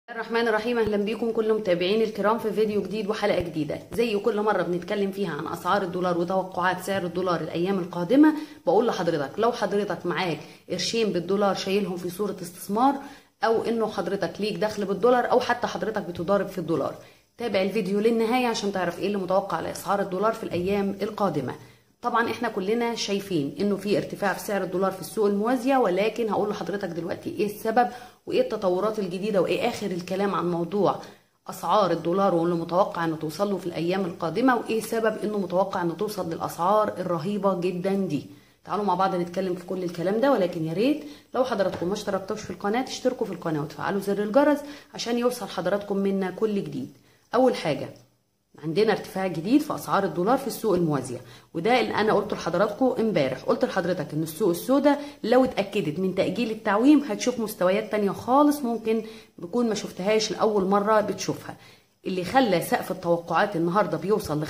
الرحمن الرحيم اهلا بيكم كل متابعين الكرام في فيديو جديد وحلقه جديده زي كل مره بنتكلم فيها عن اسعار الدولار وتوقعات سعر الدولار الايام القادمه بقول لحضرتك لو حضرتك معاك قرشين بالدولار شايلهم في صوره استثمار او انه حضرتك ليك دخل بالدولار او حتى حضرتك بتضارب في الدولار تابع الفيديو للنهايه عشان تعرف ايه اللي متوقع لاسعار الدولار في الايام القادمه طبعا احنا كلنا شايفين انه في ارتفاع في سعر الدولار في السوق الموازيه ولكن هقول لحضرتك دلوقتي ايه السبب وايه التطورات الجديده وايه اخر الكلام عن موضوع اسعار الدولار واللي متوقع انه توصل له في الايام القادمه وايه سبب انه متوقع انه توصل للاسعار الرهيبه جدا دي تعالوا مع بعض نتكلم في كل الكلام ده ولكن يا ريت لو حضراتكم ما اشتركتوش في القناه تشتركوا في القناه وتفعلوا زر الجرس عشان يوصل حضراتكم منا كل جديد اول حاجه عندنا ارتفاع جديد في اسعار الدولار في السوق الموازيه وده اللي انا قلته لحضراتكم امبارح قلت لحضرتك ان السوق السوداء لو اتاكدت من تاجيل التعويم هتشوف مستويات تانية خالص ممكن بكون ما شفتهاش لاول مره بتشوفها اللي خلى سقف التوقعات النهارده بيوصل ل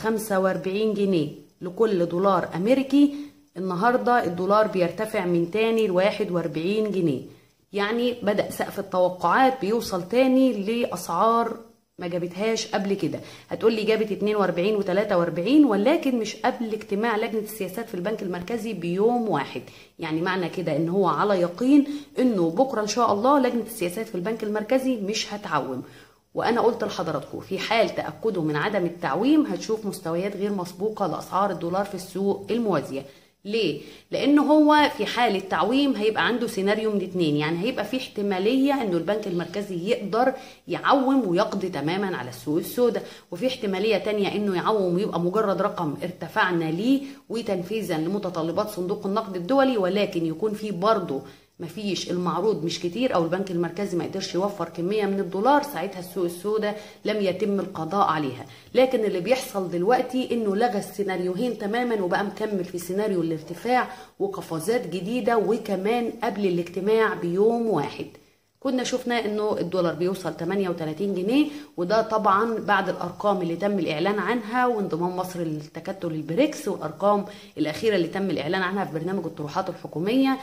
45 جنيه لكل دولار امريكي النهارده الدولار بيرتفع من تاني ل 41 جنيه يعني بدا سقف التوقعات بيوصل تاني لاسعار ما جابتهاش قبل كده هتقول لي جابت 42 و43 ولكن مش قبل اجتماع لجنه السياسات في البنك المركزي بيوم واحد يعني معنى كده ان هو على يقين انه بكره ان شاء الله لجنه السياسات في البنك المركزي مش هتعوم وانا قلت لحضراتكم في حال تاكده من عدم التعويم هتشوف مستويات غير مسبوقه لاسعار الدولار في السوق الموازيه ليه؟ لأنه هو في حالة تعويم هيبقى عنده سيناريو من اتنين يعني هيبقى في احتمالية إنه البنك المركزي يقدر يعوم ويقضي تماما على السوق السوداء وفي احتمالية تانية إنه يعوم ويبقى مجرد رقم ارتفعنا ليه وتنفيذا لمتطلبات صندوق النقد الدولي ولكن يكون في برضه مفيش المعروض مش كتير او البنك المركزي ما قدرش يوفر كميه من الدولار ساعتها السوق السوداء لم يتم القضاء عليها لكن اللي بيحصل دلوقتي انه لغى السيناريوهين تماما وبقى مكمل في سيناريو الارتفاع وقفزات جديده وكمان قبل الاجتماع بيوم واحد كنا شفنا انه الدولار بيوصل 38 جنيه وده طبعا بعد الارقام اللي تم الاعلان عنها وانضمام مصر للتكتل البريكس والارقام الاخيره اللي تم الاعلان عنها في برنامج الطروحات الحكوميه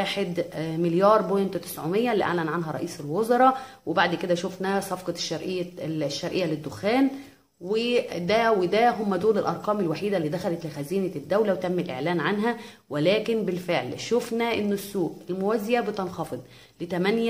1 مليار بوينت 900 اللي اعلن عنها رئيس الوزراء وبعد كده شفنا صفقه الشرقيه الشرقيه للدخان وده وده هم دول الارقام الوحيده اللي دخلت لخزينه الدوله وتم الاعلان عنها ولكن بالفعل شفنا ان السوق الموازيه بتنخفض ل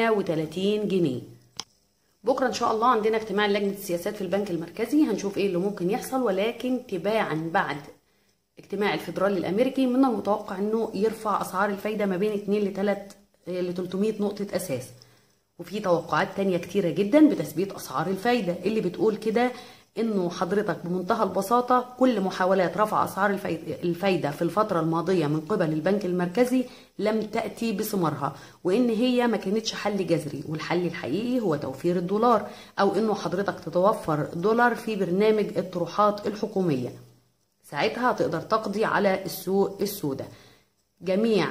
38 جنيه بكره ان شاء الله عندنا اجتماع لجنه السياسات في البنك المركزي هنشوف ايه اللي ممكن يحصل ولكن تباعا بعد اجتماع الفيدرالي الامريكي من المتوقع انه يرفع اسعار الفايده ما بين 2 ل 3 ل 300 نقطه اساس وفي توقعات تانية كتيرة جدا بتثبيت أسعار الفايدة اللي بتقول كده انه حضرتك بمنتهى البساطة كل محاولات رفع اسعار الفايدة في الفترة الماضية من قبل البنك المركزي لم تأتي بثمارها وان هي ما كانتش حل جذري والحل الحقيقي هو توفير الدولار او انه حضرتك تتوفر دولار في برنامج الطروحات الحكومية ساعتها هتقدر تقضي على السوق السوداء جميع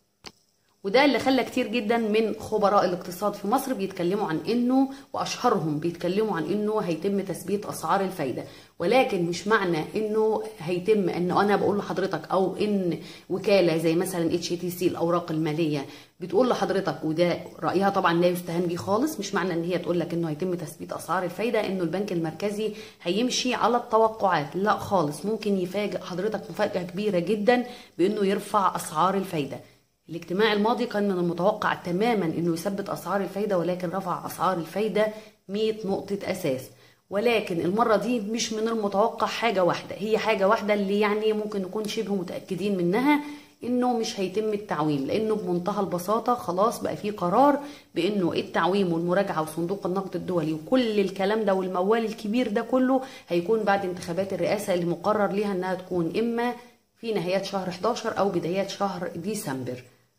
وده اللي خلى كتير جدا من خبراء الاقتصاد في مصر بيتكلموا عن انه واشهرهم بيتكلموا عن انه هيتم تثبيت اسعار الفايده ولكن مش معنى انه هيتم انه انا بقول لحضرتك او ان وكاله زي مثلا اتش تي سي الاوراق الماليه بتقول لحضرتك وده رايها طبعا لا يستهان بيه خالص مش معنى ان هي تقول لك انه هيتم تثبيت اسعار الفايده انه البنك المركزي هيمشي على التوقعات لا خالص ممكن يفاجئ حضرتك مفاجاه كبيره جدا بانه يرفع اسعار الفايده الاجتماع الماضي كان من المتوقع تماما انه يثبت اسعار الفايده ولكن رفع اسعار الفايده 100 نقطه اساس ولكن المرة دي مش من المتوقع حاجة واحدة هي حاجة واحدة اللي يعني ممكن نكون شبه متأكدين منها انه مش هيتم التعويم لانه بمنتهى البساطة خلاص بقى في قرار بانه التعويم والمراجعة وصندوق النقد الدولي وكل الكلام ده والموال الكبير ده كله هيكون بعد انتخابات الرئاسة اللي مقرر ليها انها تكون اما في نهايات شهر 11 او بدايات شهر ديسمبر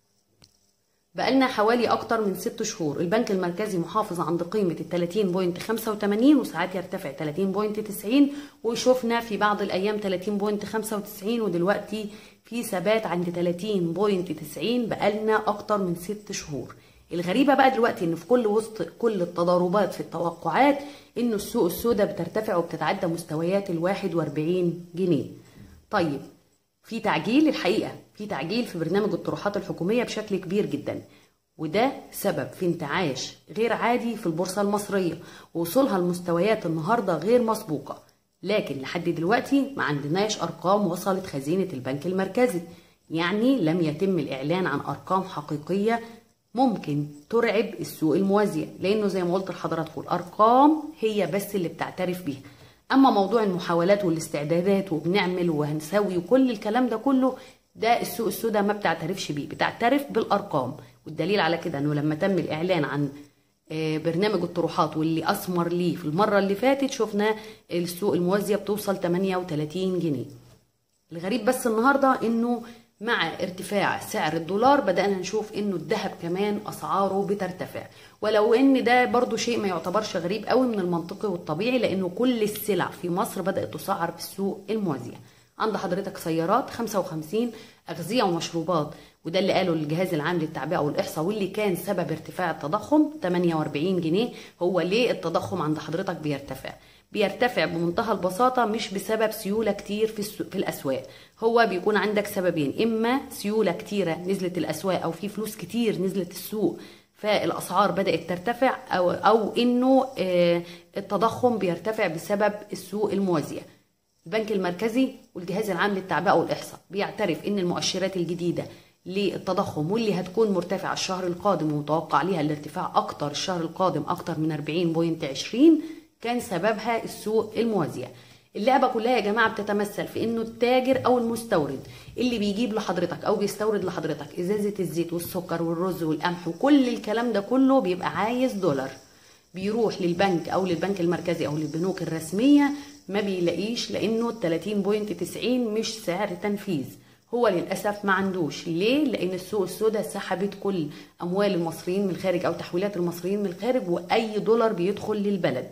بقالنا حوالي أكتر من ست شهور البنك المركزي محافظ عند قيمة ال 30.85 وساعات يرتفع 30.90 وشفنا في بعض الأيام 30.95 ودلوقتي في ثبات عند 30.90 بقالنا أكتر من ست شهور الغريبة بقى دلوقتي إن في كل وسط كل التضاربات في التوقعات إنه السوق السوداء بترتفع وبتتعدى مستويات ال 41 جنيه طيب في تعجيل الحقيقة في تعجيل في برنامج الطروحات الحكومية بشكل كبير جدا وده سبب في انتعاش غير عادي في البورصة المصرية ووصولها لمستويات النهاردة غير مسبوقة لكن لحد دلوقتي ما عندناش أرقام وصلت خزينة البنك المركزي يعني لم يتم الإعلان عن أرقام حقيقية ممكن ترعب السوق الموازية لأنه زي ما قلت لحضراتكم الأرقام هي بس اللي بتعترف بيها أما موضوع المحاولات والاستعدادات وبنعمل وهنسوي وكل الكلام ده كله ده السوق السوداء ما بتعترفش بيه بتعترف بالأرقام والدليل على كده أنه لما تم الإعلان عن برنامج الطروحات واللي أثمر ليه في المرة اللي فاتت شفنا السوق الموازية بتوصل 38 جنيه الغريب بس النهاردة انه مع ارتفاع سعر الدولار بدأنا نشوف انه الذهب كمان اسعاره بترتفع ولو ان ده برضو شيء ما يعتبرش غريب قوي من المنطقي والطبيعي لانه كل السلع في مصر بدأت تسعر في السوق الموازية عند حضرتك سيارات 55 أغذية ومشروبات وده اللي قاله الجهاز العام للتعبئة والإحصاء واللي كان سبب ارتفاع التضخم 48 جنيه هو ليه التضخم عند حضرتك بيرتفع بيرتفع بمنتهى البساطة مش بسبب سيولة كتير في, السوق في الأسواق هو بيكون عندك سببين إما سيولة كتيرة نزلت الأسواق أو في فلوس كتير نزلت السوق فالأسعار بدأت ترتفع أو, أو إنه التضخم بيرتفع بسبب السوق الموازية البنك المركزي والجهاز العام للتعبئة والإحصاء بيعترف إن المؤشرات الجديدة للتضخم واللي هتكون مرتفعة الشهر القادم ومتوقع ليها الارتفاع أكتر الشهر القادم أكتر من 40.20 كان سببها السوق الموازية اللعبة كلها يا جماعة بتتمثل في انه التاجر او المستورد اللي بيجيب لحضرتك او بيستورد لحضرتك ازازة الزيت والسكر والرز والقمح وكل الكلام ده كله بيبقى عايز دولار بيروح للبنك او للبنك المركزي او للبنوك الرسمية ما بيلاقيش لانه 30.90 مش سعر تنفيذ هو للاسف ما عندوش ليه لان السوق السوداء سحبت كل اموال المصريين من الخارج او تحويلات المصريين من الخارج واي دولار بيدخل للبلد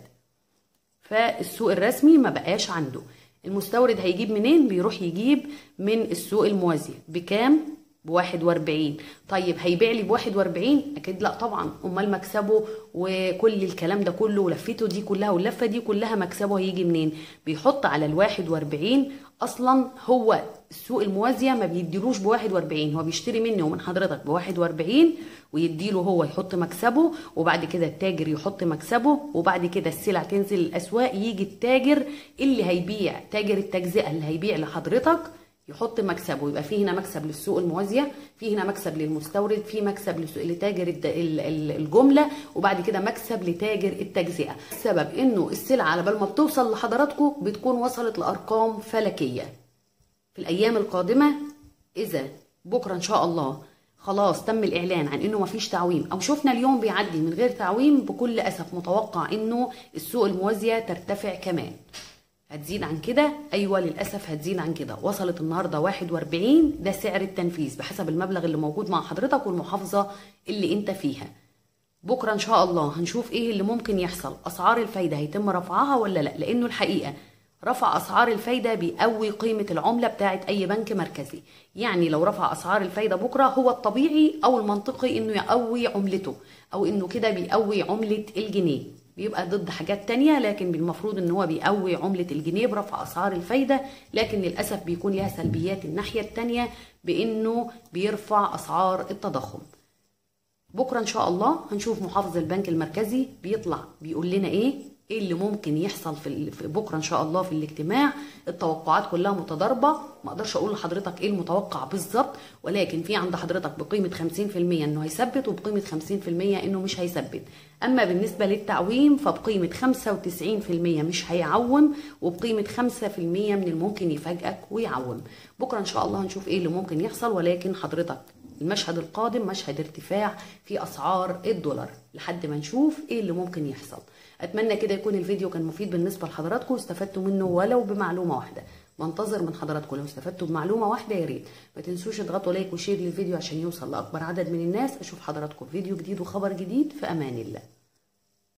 فالسوق الرسمي ما بقاش عنده المستورد هيجيب منين بيروح يجيب من السوق الموازي بكام بواحد واربعين طيب هيبيع لي بواحد واربعين اكيد لا طبعا امال مكسبه وكل الكلام ده كله ولفته دي كلها واللفه دي كلها مكسبه هيجي منين بيحط على الواحد واربعين اصلا هو السوق الموازيه ما بيديلوش بواحد واربعين هو بيشتري مني ومن حضرتك بواحد واربعين ويديله هو يحط مكسبه وبعد كده التاجر يحط مكسبه وبعد كده السلع تنزل الاسواق يجي التاجر اللي هيبيع تاجر التجزئه اللي هيبيع لحضرتك يحط مكسبه يبقى في هنا مكسب للسوق الموازيه في هنا مكسب للمستورد في مكسب لتاجر الجمله وبعد كده مكسب لتاجر التجزئه السبب انه السلعه على بال ما بتوصل لحضراتكم بتكون وصلت لارقام فلكيه في الايام القادمه اذا بكره ان شاء الله خلاص تم الاعلان عن انه مفيش تعويم او شفنا اليوم بيعدي من غير تعويم بكل اسف متوقع انه السوق الموازيه ترتفع كمان هتزيد عن كده ايوه للاسف هتزيد عن كده وصلت النهارده 41 ده سعر التنفيذ بحسب المبلغ اللي موجود مع حضرتك والمحافظه اللي انت فيها بكره ان شاء الله هنشوف ايه اللي ممكن يحصل اسعار الفايده هيتم رفعها ولا لا لانه الحقيقه رفع اسعار الفايده بيقوي قيمه العمله بتاعه اي بنك مركزي يعني لو رفع اسعار الفايده بكره هو الطبيعي او المنطقي انه يقوي عملته او انه كده بيقوي عمله الجنيه بيبقى ضد حاجات تانية لكن المفروض ان هو بيقوي عملة الجنيه برفع اسعار الفايدة لكن للأسف بيكون ليها سلبيات الناحية التانية بانه بيرفع اسعار التضخم بكرة ان شاء الله هنشوف محافظ البنك المركزي بيطلع بيقول لنا ايه ايه اللي ممكن يحصل في بكره ان شاء الله في الاجتماع التوقعات كلها متضاربه ما اقدرش اقول لحضرتك ايه المتوقع بالظبط ولكن في عند حضرتك بقيمه 50% انه هيثبت وبقيمه 50% انه مش هيثبت اما بالنسبه للتعويم فبقيمه 95% مش هيعوم وبقيمه 5% من الممكن يفاجئك ويعوم بكره ان شاء الله هنشوف ايه اللي ممكن يحصل ولكن حضرتك المشهد القادم مشهد ارتفاع في اسعار الدولار لحد ما نشوف ايه اللي ممكن يحصل اتمنى كده يكون الفيديو كان مفيد بالنسبه لحضراتكم واستفدتوا منه ولو بمعلومه واحده بنتظر من حضراتكم لو استفدتوا بمعلومه واحده يا ريت ما تنسوش تضغطوا لايك وشير للفيديو عشان يوصل لاكبر عدد من الناس اشوف حضراتكم فيديو جديد وخبر جديد في امان الله